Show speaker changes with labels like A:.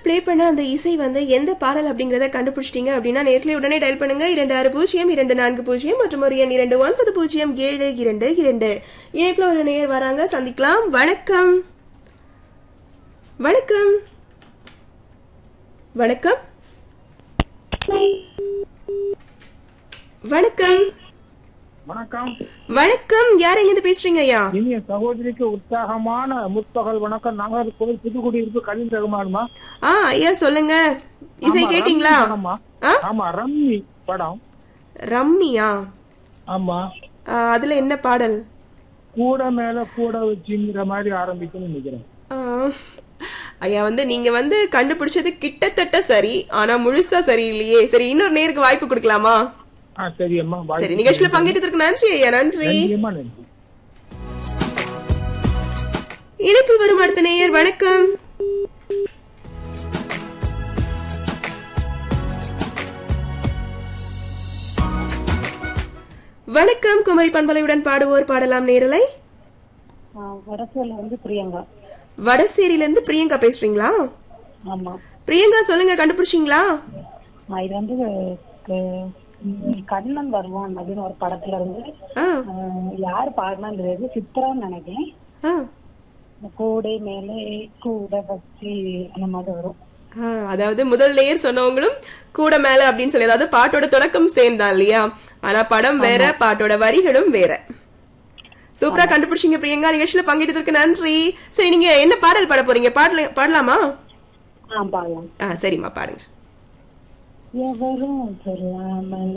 A: Play பண்ண அந்த இசை வந்து எந்த பாடல் அப்படிங்கறத கண்டுபிடிச்சிட்டீங்க அப்படின்னா நேர்களை உடனே டயல் பண்ணுங்க இரண்டு ஆறு பூஜ்ஜியம் இரண்டு நான்கு பூஜ்ஜியம் மற்றும் ஒரு எண் இரண்டு ஒன்பது பூஜ்ஜியம் ஏழு இரண்டு இரண்டு இணைப்புல ஒரு நேர் வராங்க சந்திக்கலாம் வணக்கம் வணக்கம் வணக்கம் வணக்கம்
B: வணக்கம்
A: வணக்கம் யார் எங்கிருந்து பேசுறீங்க ஐயா
B: இனிய சகோதரிக்கு உற்சாகமான முற்பகல் வணக்கம் நாகர்கோவில் புதுக்குடியிருப்பு கலின் ரகுமான்மா
A: ஆ ஐயா சொல்லுங்க இசை
B: ஆமா,
A: கேட்டீங்களா
B: ரம்மி படம்மா.
A: ஆ?
B: ஆமா ரம்மி படம்
A: ரம்மியா
B: ஆமா
A: ஆ, அதுல என்ன பாடல்
B: கூட மேல கூட வச்சுங்கிற மாதிரி ஆரம்பிக்கும்னு நினைக்கிறேன்
A: ஆ, ஐயா வந்து நீங்க வந்து கண்டுபிடிச்சது கிட்டத்தட்ட சரி ஆனா முழுசா சரியில்லையே சரி இன்னொரு நேருக்கு வாய்ப்பு கொடுக்கலாமா
B: ஆ சரி அம்மா வாழ்த்து.
A: சரி நிகழ்ச்சியில பங்கேற்றதற்கு நன்றி ஐயா நன்றி
B: நன்றியம்மா நன்றி
A: இணைப்பில் வரும் அடுத்த நேயர் வணக்கம் வணக்கம் குமரி பண்பலையுடன் பாடுவோர் பாடலாம் நேரலை
C: வடசூர்ல வந்து பிரியங்கா
A: வடசேரியில இருந்து பிரியங்கா பேசுறீங்களா
C: ஆமா
A: பிரியங்கா சொல்லுங்க கண்டுபிடிச்சீங்களா
C: ஆ, இது வந்து க- ம், கண்ணன் வருவான் அப்படின்னு ஒரு படத்துல இருந்து
A: ஆ
C: ஆ, யாரு பாடினா தெரியாது சித்ரான்னு நினைக்கிறேன்
A: ஆ
C: இந்த கூடை மேலே கூட வச்சு அந்த மாதிரி வரும்
A: ஆ, அதாவது முதல் லேயர் சொன்னவங்களும் கூட மேல அப்படின்னு சொல்லி அதாவது பாட்டோட தொடக்கம் சேர்ந்தான் இல்லையா ஆனா படம் வேற பாட்டோட வரிகளும் வேற சூப்பரா கண்டுபிடிச்சீங்க பிரியங்கா நிகழ்ச்சியில பங்கேற்றதற்கு நன்றி சரி நீங்க என்ன பாடல் பாட போறீங்க பாடல பாடலாமா
C: ஆ பாடலாம்
A: ஆ சரிம்மா பாடுங்க
C: எவரும் சொல்லாமல்